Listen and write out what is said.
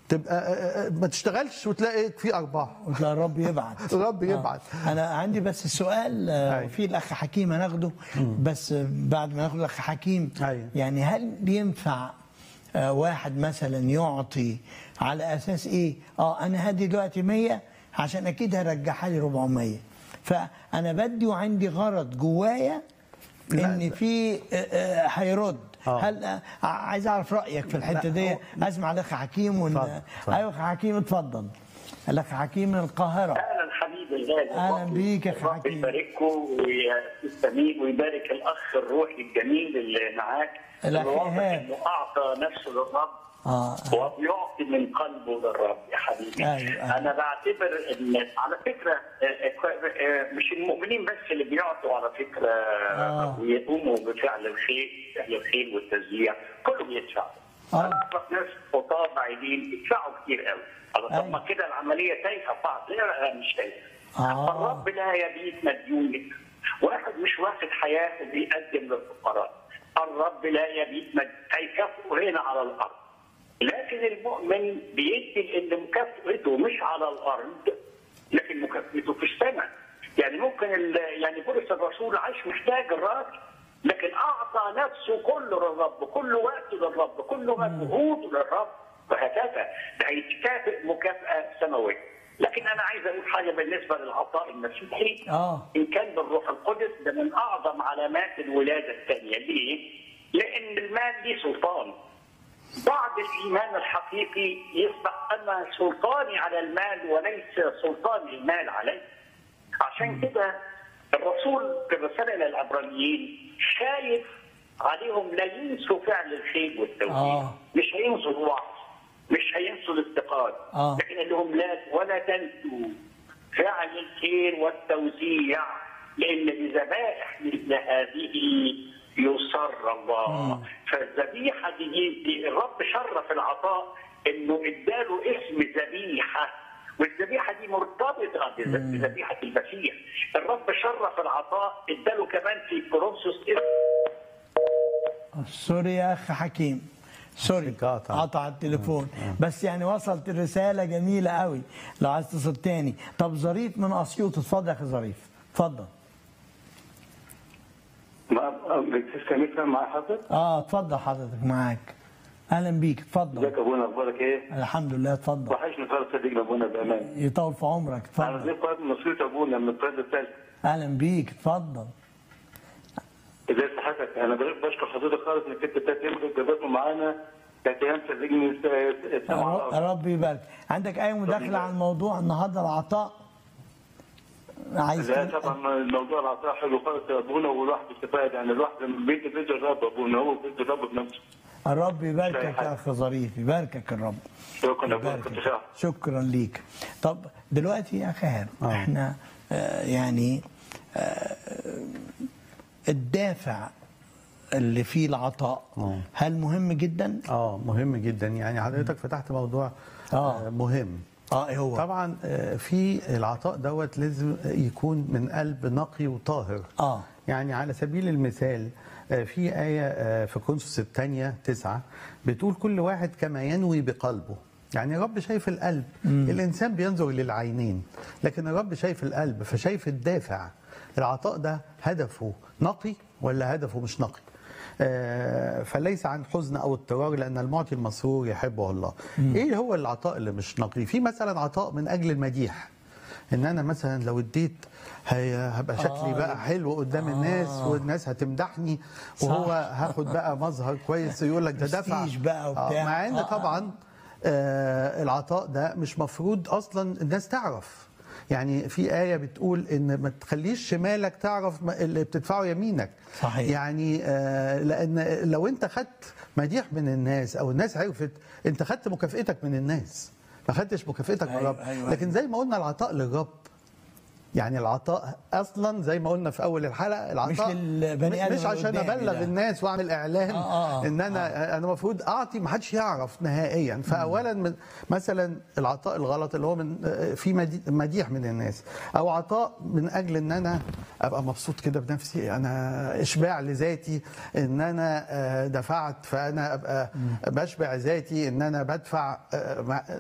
تبقى آه، آه، ما تشتغلش وتلاقي في ارباح وتلاقي الرب يبعت الرب يبعت. آه. انا عندي بس سؤال آه، أيوة. في الاخ حكيم هناخده بس آه، بعد ما ناخد الاخ حكيم أيوة. يعني هل بينفع آه، واحد مثلا يعطي على اساس ايه اه انا هدي دلوقتي 100 عشان اكيد هرجعها لي 400 فانا بدي وعندي غرض جوايا لا، ان لا. في آه، آه، هيرد آه. هل آه، عايز اعرف رايك في الحته لا، دي هو- اسمع الاخ حكيم ون... اتفضل، اتفضل. ايوه اخ حكيم اتفضل الاخ حكيم من القاهره اهلا حبيبي الغالي أهلاً بيك يا أخي رب حكيم. يبارككم ويستميل ويبارك الاخ الروحي الجميل اللي معاك الأخ اللي واضح إيهاب. انه اعطى نفسه للرب اه وبيعطي من قلبه للرب يا حبيبي أيوة، أيوة. انا بعتبر ان على فكره آه، آه، آه، مش المؤمنين بس اللي بيعطوا على فكره آه. ويقوموا بفعل الخير فعل الخير والتشجيع كله بيدفع آه. انا اعرف ناس خطاب بعيدين بيدفعوا كتير قوي الله طب ما أيوة. كده العمليه تايهه بعض لا لا مش تايهه آه. الرب لا يبيت مديون لك واحد مش واخد حياته بيقدم للفقراء الرب لا يبيت مديون هيكافئه هنا على الارض لكن المؤمن بيدي لان مكافئته مش على الارض لكن مكافئته في السماء يعني ممكن ال- يعني بولس الرسول عاش محتاج الراجل لكن اعطى نفسه كله للرب كل وقته للرب كل مجهوده للرب وهكذا ده هيتكافئ مكافاه سماويه لكن انا عايز اقول حاجه بالنسبه للعطاء المسيحي اه ان كان بالروح القدس ده من اعظم علامات الولاده الثانيه ليه؟ لان المال ليه سلطان بعد الايمان الحقيقي يصبح ان سلطاني على المال وليس سلطان المال علي عشان كده الرسول في الرساله الى العبرانيين خايف عليهم لا ينسوا فعل الخير والتوحيد آه. مش هينسوا الوعظ مش هينسوا الافتقاد آه. لكن قال لهم لا ولا تنسوا فعل الخير والتوزيع لان بذبائح مثل هذه يسر الله فالذبيحه دي, دي الرب شرف العطاء انه اداله اسم ذبيحه والذبيحه دي مرتبطه بذ- بذبيحه المسيح الرب شرف العطاء اداله كمان في كورنثوس اسم سوري يا اخ حكيم سوري قاطع. قطع التليفون بس يعني وصلت الرساله جميله قوي لو عايز تصل تاني طب ظريف من اسيوط اتفضل يا اخي ظريف اتفضل بتستمر مع حضرتك؟ اه اتفضل حضرتك معاك اهلا بيك اتفضل ازيك يا ابونا اخبارك ايه؟ الحمد لله اتفضل وحشني خالص صديقنا ابونا بامان. يطول في عمرك انا اتفضل زي قائد نصيت ابونا من القياده الثالثه. اهلا بيك اتفضل ازي صحتك؟ انا بغير بشكر حضرتك خالص انك انت تلات ايام جابته معانا ثلاث ايام صدقني السمع على رب- الأرض. رب يبارك عندك اي مداخله عن موضوع النهارده العطاء عايز لا تقول- طبعا الموضوع العطاء حلو خالص يا ابونا والواحد يستفاد يعني الواحد من بيت بيت الرب ابونا هو بيت الرب بنفسه. الرب يباركك لا يا حاجة. اخ ظريف يباركك الرب شكرا يا ابونا يباركك. كنت ساعة. شكرا ليك طب دلوقتي يا اخي هانم آه. احنا آه يعني آه الدافع اللي فيه العطاء آه. هل مهم جدا؟ اه مهم جدا يعني حضرتك فتحت موضوع آه. آه، مهم اه إيه هو طبعا آه، في العطاء دوت لازم يكون من قلب نقي وطاهر اه يعني على سبيل المثال آه، في آية آه، في كونسوس الثانية تسعة بتقول كل واحد كما ينوي بقلبه يعني الرب شايف القلب الإنسان بينظر للعينين لكن الرب شايف القلب فشايف الدافع العطاء ده هدفه نقي ولا هدفه مش نقي آه، فليس عن حزن او اضطرار لان المعطي المسرور يحبه الله. ايه هو العطاء اللي مش نقي؟ في مثلا عطاء من اجل المديح. ان انا مثلا لو اديت هي- هبقى شكلي بقى حلو قدام الناس والناس هتمدحني وهو هاخد بقى مظهر كويس يقول لك ده دفع برستيج بقى وبتاع. آه، مع ان آه، آه. طبعا آه العطاء ده مش مفروض اصلا الناس تعرف يعني في آية بتقول إن ما تخليش شمالك تعرف ما- اللي بتدفعه يمينك صحيح. يعني آه لأن لو أنت خدت مديح من الناس أو الناس عرفت أنت خدت مكافئتك من الناس ما خدتش مكافئتك من أيوة، الرب أيوة، لكن زي ما قلنا العطاء للرب يعني العطاء اصلا زي ما قلنا في اول الحلقه العطاء للبني آدم مش عشان اللي قدامي ابلغ ده. الناس واعمل اعلان آه، آه، ان انا انا المفروض اعطي ما حدش يعرف نهائيا فاولا من مثلا العطاء الغلط اللي هو من في مدي- مديح من الناس او عطاء من اجل ان انا ابقى مبسوط كده بنفسي انا اشباع لذاتي ان انا آه، دفعت فانا ابقى بشبع ذاتي ان انا بدفع آه، مع-